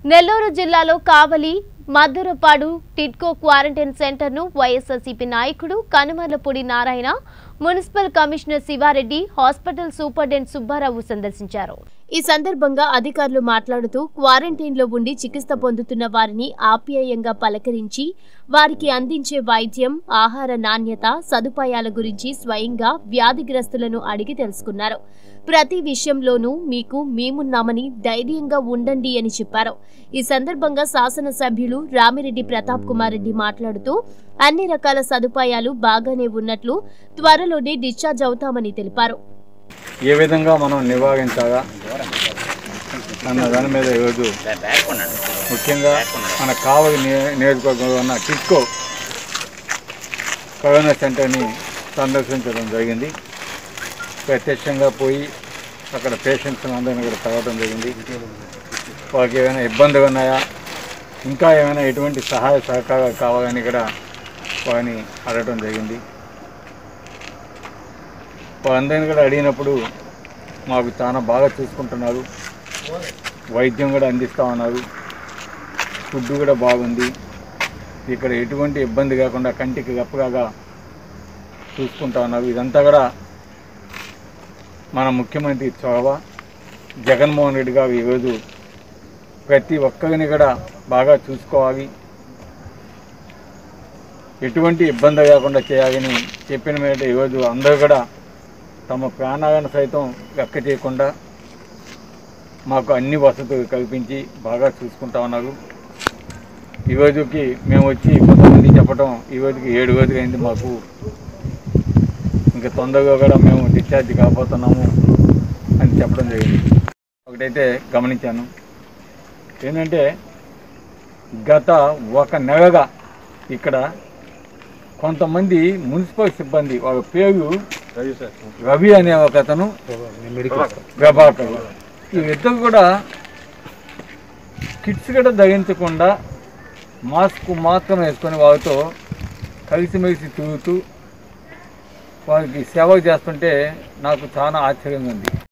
నెల్లూరు జిల్లాలో కావలి మద్దూరుపాడు టిడ్కో క్వారంటైన్ సెంటర్ను వైఎస్ఆర్సీపీ నాయకుడు Kanumarlapudi Narayana municipal commissioner Sivareddy hospital superintendent Subbarao సందర్శించారు ఈ సందర్భంగా అధికారులు మాట్లాడుతూ క్వారంటైన్లో ఉండి చికిత్స పొందుతున్న వారిని ఆప్యాయంగా పలకరించి వారికి అందించే వైద్యం ఆహార నాణ్యత సదుపాయాల గురించి స్వయంగా వ్యాధిగ్రస్తులను అడిగి తెలుసుకున్నారు ప్రతి విషయంలోనూ మీకు మేమున్నామని ధైర్యంగా ఉండండి అని చెప్పారు ఈ సందర్భంగా శాసనసభ్యులు రామిరెడ్డి ప్రతాప్ కుమార్ రెడ్డి మాట్లాడుతూ అన్ని రకాల సదుపాయాలు బాగానే ఉన్నట్లు త్వరలోనే డిశ్చార్జ్ అవుతామని తెలిపారు ఏ విధంగా మనం నివారించాలా అన్న దాని మీద ఈరోజు ముఖ్యంగా మన కావలి నియ- నియోజకవర్గంలో ఉన్న టిట్కో కరోనా సెంటర్ని సందర్శించడం జరిగింది ప్రత్యక్షంగా పోయి అక్కడ పేషెంట్స్ అందరినీ కూడా కలవడం జరిగింది వాళ్ళకి ఏమైనా ఇబ్బందులు ఉన్నాయా ఇంకా ఏమైనా ఎటువంటి సహాయ సహకారాలు కావాలని కూడా వారిని అడగడం జరిగింది వాళ్ళందరినీ కూడా అడిగినప్పుడు మాకు చాలా బాగా చూసుకుంటున్నారు వైద్యం కూడా అందిస్తూ ఉన్నారు ఫుడ్ కూడా బాగుంది ఇక్కడ ఎటువంటి ఇబ్బంది కాకుండా కంటికి గప్పగా చూసుకుంటా ఉన్నారు ఇదంతా కూడా మన ముఖ్యమంత్రి చొరవ జగన్మోహన్ రెడ్డి గారు ఈరోజు ప్రతి ఒక్కరిని కూడా బాగా చూసుకోవాలి ఎటువంటి ఇబ్బంది కాకుండా చేయాలని చెప్పిన మీద ఈరోజు అందరూ కూడా తమ ప్రాణాలను సైతం లెక్క చేయకుండా మాకు అన్ని వసతులు కల్పించి బాగా చూసుకుంటా ఉన్నారు ఈ రోజుకి మేము వచ్చి కొంతమంది చెప్పడం ఈ రోజుకి ఏడు రోజులు అయింది మాకు ఇంకా తొందరగా కూడా మేము డిశ్చార్జ్ కాబోతున్నాము అని చెప్పడం జరిగింది ఒకటైతే గమనించాను ఏంటంటే గత ఒక నెలగా ఇక్కడ కొంతమంది మున్సిపల్ సిబ్బంది వాళ్ళ పేరు రవి అనే ఒక అతను ప్రభాకర్ వీళ్ళిద్దరు కూడా కిట్స్ కూడా ధరించకుండా మాస్క్ మాత్రం వేసుకొని వాళ్ళతో కలిసిమెలిసి తిరుగుతూ వాళ్ళకి సేవ చేస్తుంటే నాకు చాలా ఆశ్చర్యంగా ఉంది